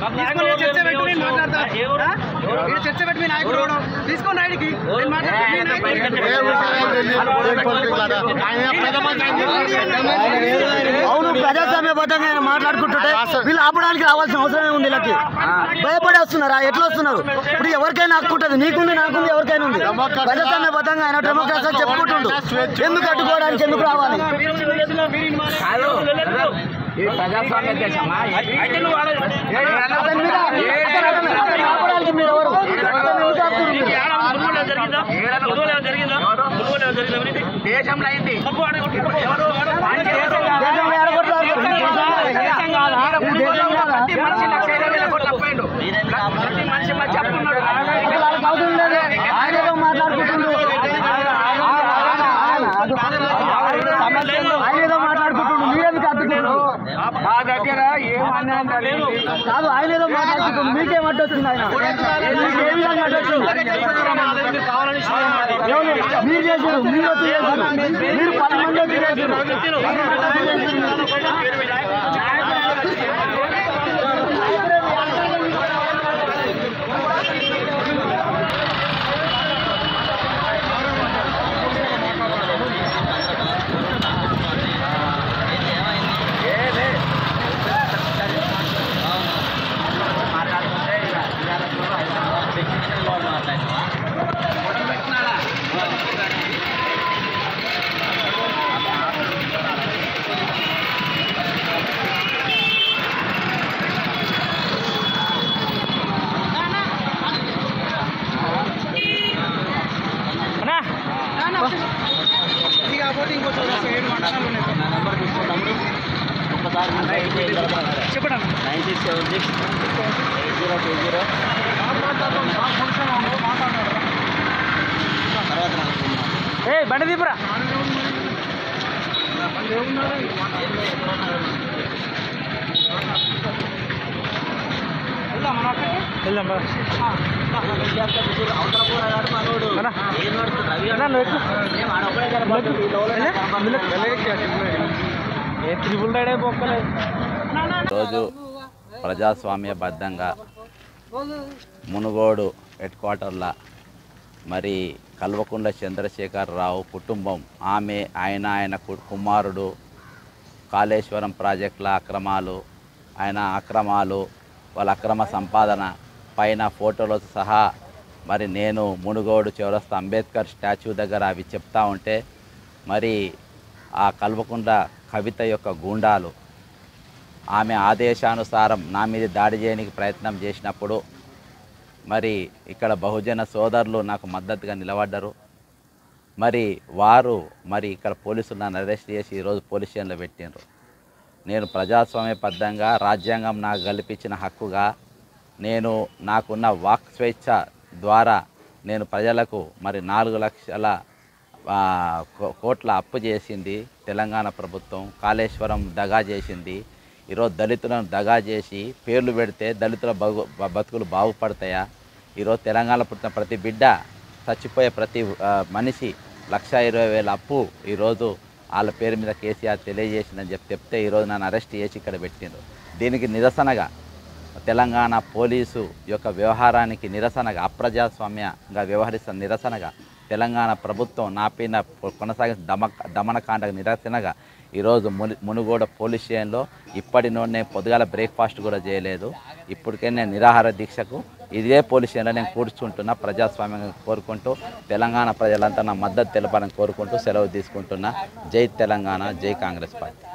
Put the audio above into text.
తీసుకొని చర్చ పెట్టు నేను మాట్లాడతా ఆ? ఈడ చర్చ పెట్టి మీ నాయకుడు ఎవడు? తీసుకోండి ఆయనకి నేను మాట్లాడతా మీ నాయకుడు. అవును ప్రజాస్వామ్యబద్ధంగా ఆయన మాట్లాడుకుంటుంటే వీళ్ళు ఆపడానికి రావాల్సిన అవసరమే ఉంది వీళ్ళకి భయపడి వస్తున్నారా ఎట్లా వస్తున్నారు ఇప్పుడు ఎవరికైనా హక్కు ఉంటుంది నీకుంది నాకుంది ఎవరికైనా ఉంది ప్రజాస్వామ్యబద్ధంగా ఆయన డెమోక్రసీ అని చెప్పుకుంటుండు ఎందుకు అడ్డుకోవడానికి ఎందుకు రావాలి ఈ ప్రజాస్వామ్య దేశమా అతని మీద అతను- అతను- అతను ఆపడానికి మీరు ఎవరు అతను ఎందుకు ఆపుతున్నారు మీరు? దేశంలో అయింది దేశంలో ఎడగొట్టారు. ప్రతి మనిషి లక్ష ఇరవై వేల కోట్లు అప్పయిండు ప్రతి మనిషి మధ్య అప్పున్నాడు అసలు వాళ్ళకి అవసరం లేదు. ఆయన ఏదో మాట్లాడుకుంటుండు ఆయన ఏదో మాట్లాడుకుంటుండు మీరెందుకు అడ్డుకుంటున్నారు మా దగ్గర ఏమన్నా లేదు కాదు ఆయన ఏదో మాట్లాడుకుంటుండు మీకేం అడ్డు వచ్చింది ఆయన మీకు ఏ విధంగా అడ్డు వచ్చింది ఎవరు? మీరు చేశారు మీరు వచ్చి చేశారు మీరు పది మంది వచ్చి చేశారు ఇది కాకపోతే ఇంకో చోట ఏడు మండలాలు ఉన్నాయి చెప్పండి అన్న. Ninety seven six zero two zero ఏ బండి దీపురా వెళ్దాం బా. అన్నా. అన్నా, నువ్వు ఎక్కు. ఏ త్రిబుల్ రైడ్ అయిపోకలేదు రోజు ప్రజాస్వామ్యబద్ధంగా మునుగోడు హెడ్ క్వార్టర్ల మరి కల్వకుంట్ల చంద్రశేఖరరావు కుటుంబం ఆమె ఆయన ఆయన కు- కుమారుడు కాళేశ్వరం ప్రాజెక్టుల అక్రమాలు ఆయన అక్రమాలు వాళ్ళ అక్రమ సంపాదన పైన ఫోటోలతో సహా మరి నేను మునుగోడు చౌరస్తా అంబేద్కర్ స్టాచ్యూ దగ్గర అవి చెప్తా ఉంటే మరి ఆ కల్వకుంట్ల కవిత యొక్క గూండాలు ఆమె ఆదేశానుసారం నా మీద దాడి చేయడానికి ప్రయత్నం చేసినప్పుడు మరి ఇక్కడ బహుజన సోదరులు నాకు మద్దతుగా నిలబడ్డారు మరి వారు మరి ఇక్కడ పోలీసులు నన్ను అరెస్ట్ చేసి ఈరోజు పోలీస్ స్టేషన్లో పెట్టినారు నేను ప్రజాస్వామ్యబద్ధంగా రాజ్యాంగం నాకు కల్పించిన హక్కుగా నేను నాకున్న వాక్ స్వేచ్ఛ ద్వారా నేను ప్రజలకు మరి నాలుగు లక్షల ఆ, కో- కోట్ల అప్పు చేసింది తెలంగాణ ప్రభుత్వం కాళేశ్వరం దగా చేసింది ఈరోజు దళితులను దగా చేసి పేర్లు పెడితే దళితుల బగు బ- బతుకులు బాగుపడతాయా ఈరోజు తెలంగాణ పుట్టిన ప్రతి బిడ్డ చచ్చిపోయే ప్రతి ఆ, మనిషి లక్ష ఇరవై వేల అప్పు ఈరోజు వాళ్ళ పేరు మీద కేసీఆర్ తెలియజేసిందని చెప్పి చెప్తే ఈరోజు నన్ను అరెస్ట్ చేసి ఇక్కడ పెట్టిండ్రు దీనికి నిరసనగా తెలంగాణ పోలీసు యొక్క వ్యవహారానికి నిరసనగా అప్రజాస్వామ్యంగా వ్యవహరిస్తున్న నిరసనగా తెలంగాణ ప్రభుత్వం నా పైన కొనసాగే దమ దమనకాండకు నిరసనగా ఈరోజు ముని మునుగోడ పోలీస్ స్టేషన్లో ఇప్పటి నుండి నేను పొద్దుగాల బ్రేక్ఫాస్ట్ కూడా చేయలేదు ఇప్పటికే నేను నిరాహార దీక్షకు ఇదే పోలీస్ స్టేషన్లో నేను కూర్చుంటున్నా ప్రజాస్వామ్యంగా కోరుకుంటూ తెలంగాణ ప్రజలంతా నా మద్దతు తెలపాలని కోరుకుంటూ సెలవు తీసుకుంటున్నా జై తెలంగాణ జై కాంగ్రెస్ పార్టీ